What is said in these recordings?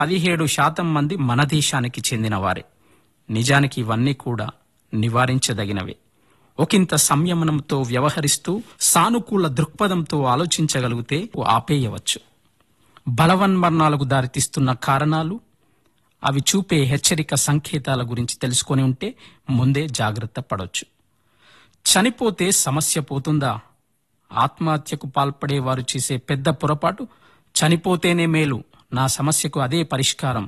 పదిహేడు శాతం మంది మన దేశానికి చెందినవారే నిజానికి ఇవన్నీ కూడా నివారించదగినవే ఒకంత సంయమనంతో వ్యవహరిస్తూ సానుకూల దృక్పథంతో ఆలోచించగలిగితే ఆపేయవచ్చు బలవన్మరణాలకు దారితీస్తున్న కారణాలు అవి చూపే హెచ్చరిక సంకేతాల గురించి తెలుసుకొని ఉంటే ముందే జాగ్రత్త పడవచ్చు చనిపోతే సమస్య పోతుందా ఆత్మహత్యకు పాల్పడే వారు చేసే పెద్ద పొరపాటు చనిపోతేనే మేలు నా సమస్యకు అదే పరిష్కారం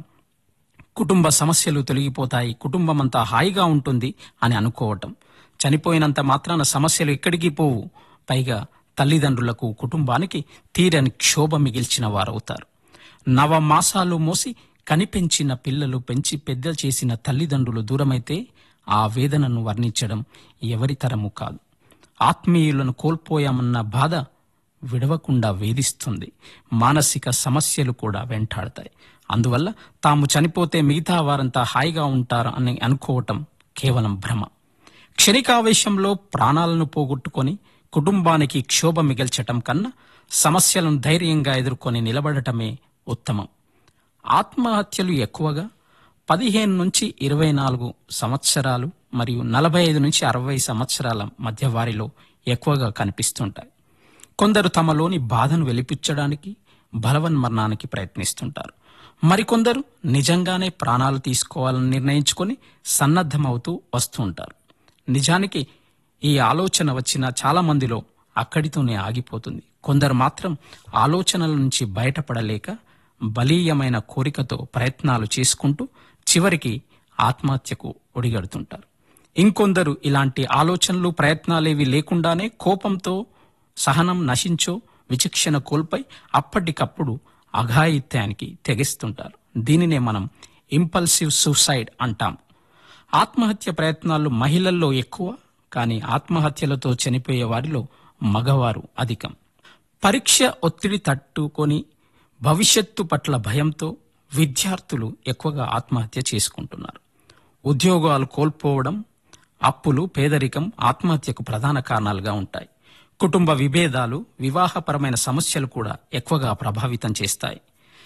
కుటుంబ సమస్యలు తొలగిపోతాయి కుటుంబం అంతా హాయిగా ఉంటుంది అని అనుకోవటం చనిపోయినంత మాత్రాన సమస్యలు ఎక్కడికి పోవు పైగా తల్లిదండ్రులకు కుటుంబానికి తీరని క్షోభ మిగిల్చిన వారవుతారు నవ మాసాలు మోసి కనిపెంచిన పిల్లలు పెంచి పెద్ద చేసిన తల్లిదండ్రులు దూరమైతే ఆ వేదనను వర్ణించడం ఎవరి తరము కాదు ఆత్మీయులను కోల్పోయామన్న బాధ విడవకుండా వేధిస్తుంది మానసిక సమస్యలు కూడా వెంటాడతాయి అందువల్ల తాము చనిపోతే మిగతా వారంతా హాయిగా ఉంటారు అని అనుకోవటం కేవలం భ్రమ క్షణికావేశంలో ప్రాణాలను పోగొట్టుకొని కుటుంబానికి క్షోభ మిగల్చటం కన్నా సమస్యలను ధైర్యంగా ఎదుర్కొని నిలబడటమే ఉత్తమం ఆత్మహత్యలు ఎక్కువగా పదిహేను నుంచి ఇరవై నాలుగు సంవత్సరాలు మరియు నలభై ఐదు నుంచి అరవై సంవత్సరాల మధ్య వారిలో ఎక్కువగా కనిపిస్తుంటాయి కొందరు తమలోని బాధను వెలిపించడానికి బలవన్మరణానికి ప్రయత్నిస్తుంటారు మరికొందరు నిజంగానే ప్రాణాలు తీసుకోవాలని నిర్ణయించుకొని సన్నద్ధమవుతూ వస్తూ ఉంటారు నిజానికి ఈ ఆలోచన వచ్చిన చాలా మందిలో అక్కడితోనే ఆగిపోతుంది కొందరు మాత్రం ఆలోచనల నుంచి బయటపడలేక బలీయమైన కోరికతో ప్రయత్నాలు చేసుకుంటూ చివరికి ఆత్మహత్యకు ఒడిగడుతుంటారు ఇంకొందరు ఇలాంటి ఆలోచనలు ప్రయత్నాలేవి లేకుండానే కోపంతో సహనం నశించో విచక్షణ కోల్పై అప్పటికప్పుడు అఘాయిత్యానికి తెగిస్తుంటారు దీనినే మనం ఇంపల్సివ్ సూసైడ్ అంటాం ఆత్మహత్య ప్రయత్నాలు మహిళల్లో ఎక్కువ కానీ ఆత్మహత్యలతో చనిపోయే వారిలో మగవారు అధికం పరీక్ష ఒత్తిడి తట్టుకొని భవిష్యత్తు పట్ల భయంతో విద్యార్థులు ఎక్కువగా ఆత్మహత్య చేసుకుంటున్నారు ఉద్యోగాలు కోల్పోవడం అప్పులు పేదరికం ఆత్మహత్యకు ప్రధాన కారణాలుగా ఉంటాయి కుటుంబ విభేదాలు వివాహపరమైన సమస్యలు కూడా ఎక్కువగా ప్రభావితం చేస్తాయి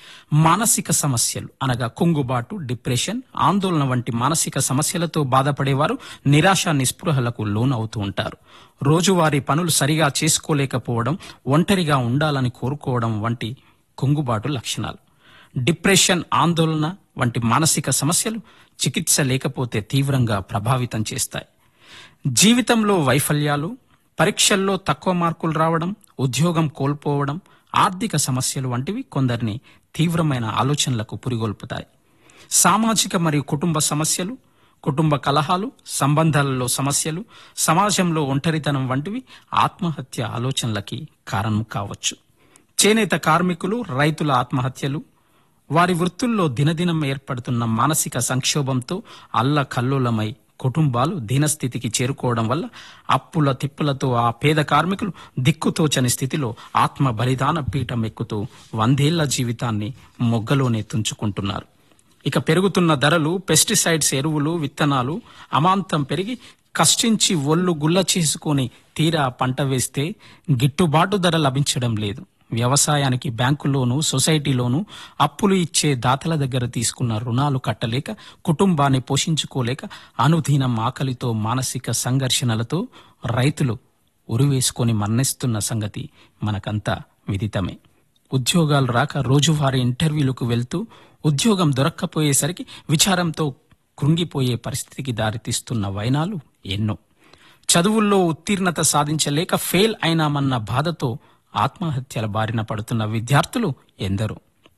మానసిక సమస్యలు అనగా కుంగుబాటు డిప్రెషన్ ఆందోళన వంటి మానసిక సమస్యలతో బాధపడేవారు నిరాశ నిస్పృహలకు లోనవుతూ ఉంటారు రోజువారీ పనులు సరిగా చేసుకోలేకపోవడం ఒంటరిగా ఉండాలని కోరుకోవడం వంటి కుంగుబాటు లక్షణాలు డిప్రెషన్ ఆందోళన వంటి మానసిక సమస్యలు చికిత్స లేకపోతే తీవ్రంగా ప్రభావితం చేస్తాయి జీవితంలో వైఫల్యాలు పరీక్షల్లో తక్కువ మార్కులు రావడం ఉద్యోగం కోల్పోవడం ఆర్థిక సమస్యలు వంటివి కొందరిని తీవ్రమైన ఆలోచనలకు పురిగొల్పుతాయి సామాజిక మరియు కుటుంబ సమస్యలు కుటుంబ కలహాలు సంబంధాలలో సమస్యలు సమాజంలో ఒంటరితనం వంటివి ఆత్మహత్య ఆలోచనలకి కారణం కావచ్చు చేనేత కార్మికులు రైతుల ఆత్మహత్యలు వారి వృత్తుల్లో దినదినం ఏర్పడుతున్న మానసిక సంక్షోభంతో అల్ల కల్లోలమై కుటుంబాలు దీనస్థితికి చేరుకోవడం వల్ల అప్పుల తిప్పులతో ఆ పేద కార్మికులు దిక్కుతోచని స్థితిలో ఆత్మ బలిదాన పీఠం ఎక్కుతూ వందేళ్ల జీవితాన్ని మొగ్గలోనే తుంచుకుంటున్నారు ఇక పెరుగుతున్న ధరలు పెస్టిసైడ్స్ ఎరువులు విత్తనాలు అమాంతం పెరిగి కష్టించి ఒళ్ళు గుల్ల చేసుకొని తీరా పంట వేస్తే గిట్టుబాటు ధర లభించడం లేదు వ్యవసాయానికి బ్యాంకులోను సొసైటీలోను అప్పులు ఇచ్చే దాతల దగ్గర తీసుకున్న రుణాలు కట్టలేక కుటుంబాన్ని పోషించుకోలేక అనుదినం ఆకలితో మానసిక సంఘర్షణలతో రైతులు ఉరివేసుకొని మరణిస్తున్న సంగతి మనకంతా విదితమే ఉద్యోగాలు రాక రోజువారీ ఇంటర్వ్యూలకు వెళ్తూ ఉద్యోగం దొరక్కపోయేసరికి విచారంతో కృంగిపోయే పరిస్థితికి దారితీస్తున్న వైనాలు ఎన్నో చదువుల్లో ఉత్తీర్ణత సాధించలేక ఫెయిల్ అయినామన్న బాధతో ఆత్మహత్యల బారిన పడుతున్న విద్యార్థులు ఎందరో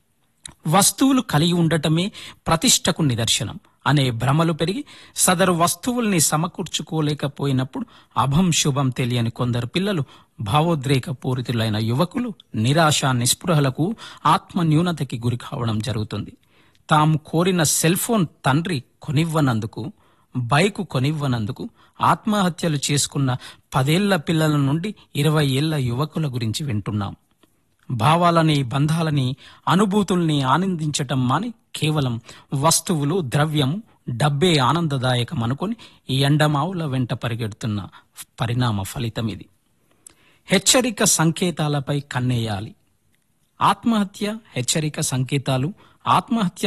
వస్తువులు కలిగి ఉండటమే ప్రతిష్టకు నిదర్శనం అనే భ్రమలు పెరిగి సదరు వస్తువుల్ని సమకూర్చుకోలేకపోయినప్పుడు అభం శుభం తెలియని కొందరు పిల్లలు భావోద్రేక పూరితులైన యువకులు నిరాశ నిస్పృహలకు ఆత్మ న్యూనతకి గురి కావడం జరుగుతుంది తాము కోరిన సెల్ ఫోన్ తండ్రి కొనివ్వనందుకు బైకు కొనివ్వనందుకు ఆత్మహత్యలు చేసుకున్న పదేళ్ల పిల్లల నుండి ఇరవై ఏళ్ల యువకుల గురించి వింటున్నాం భావాలని బంధాలని అనుభూతుల్ని ఆనందించటం మాని కేవలం వస్తువులు ద్రవ్యం డబ్బే ఆనందదాయకం అనుకొని ఈ ఎండమావుల వెంట పరిగెడుతున్న పరిణామ ఫలితం ఇది హెచ్చరిక సంకేతాలపై కన్నేయాలి ఆత్మహత్య హెచ్చరిక సంకేతాలు ఆత్మహత్య